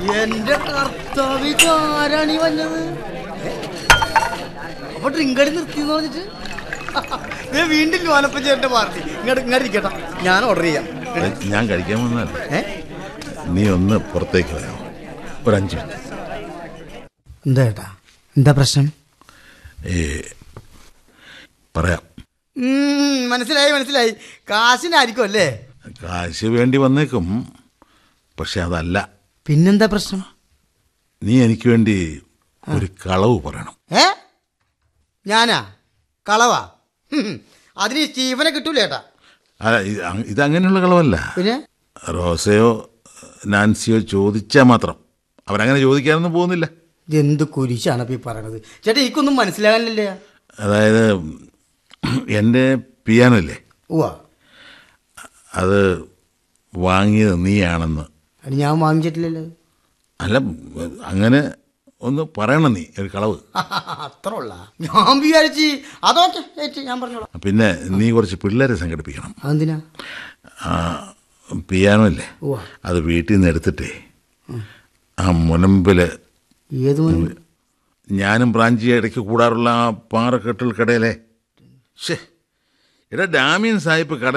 എന്റെ കർത്താവ് ആരാണ് ഈ വന്നത് ഏ? അപ്പൊ ഡ്രിങ്ക് അടി നിർത്തിന്ന് പറഞ്ഞിട്ട് ദേ വീണ്ടും ലോനപ്പച്ചേട്ടന്റെ പാർട്ടി ഇങ്ങോട്ട് ഇങ്ങോട്ട് ഇരിക്കട്ടെ ഞാൻ ഓർഡർ ചെയ്യാം ഞാൻ കഴിക്കാൻ വന്നല്ല ഏ നീ ഒന്ന് പുറത്തേക്ക് വരാമോ ഒരു അഞ്ച് മിനിറ്റ് എന്താ ഏട്ടാ എന്താ പ്രശ്നം ഏ പറയാം ഉം, മനസ്സിലായി മനസ്സിലായി കാശിനായിരിക്കും അല്ലേ കാശ് വേണ്ടി വന്നേക്കും പക്ഷെ അതല്ല പിന്നെന്താ പ്രശ്നം നീ എനിക്ക് വേണ്ടി ഒരു കളവ് പറയണം ഏ ഞാനാ കളവാ ഹും, അതിന് ഈ സ്റ്റീഫനെ കിട്ടൂല ഏട്ടാ അല്ല ഇത് അങ്- ഇതങ്ങനെയുള്ള കളവല്ല പിന്നെ റോസയോ നാൻസിയോ ചോദിച്ചാൽ മാത്രം അവരങ്ങനെ ചോദിക്കാനൊന്നും പോകുന്നില്ല ഇതെന്ത് കുരിശാണ് ഇപ്പൊ ഈ പറയണത് ചേട്ടാ എനിക്കൊന്നും മനസ്സിലാകാനില്ലേ അതായത് എൻ്റെ പിയാനോ ഇല്ലേ ഉവാ അത് വാങ്ങിയത് നീയാണെന്ന് അത് ഞാൻ വാങ്ങിച്ചിട്ടില്ലല്ലോ അല്ല അങ്ങനെ ഒന്ന് പറയണം നീ ഒരു കളവ് അത്ര ഉള്ള ഞാൻ വിചാരിച്ച് അതൊക്കെ ഏറ്റ് ഞാൻ പറഞ്ഞോളാം പിന്നെ നീ കുറച്ച് പിള്ളേരെ സംഘടിപ്പിക്കണം അതെന്തിനാ ആ, പിയാനോ ഇല്ലേ ഉവ്വ. അത് വീട്ടിൽ നിന്ന് എടുത്തിട്ടേ ആ മുനമ്പിൽ ഏത് മതി? ഞാനും ബ്രാഞ്ചി ഇടയ്ക്ക് കൂടാറുള്ള ആ പാറക്കെട്ടിൽ കടയിലെ ഷേ എടാ ഡാമിയൻ സാഹിബ് കട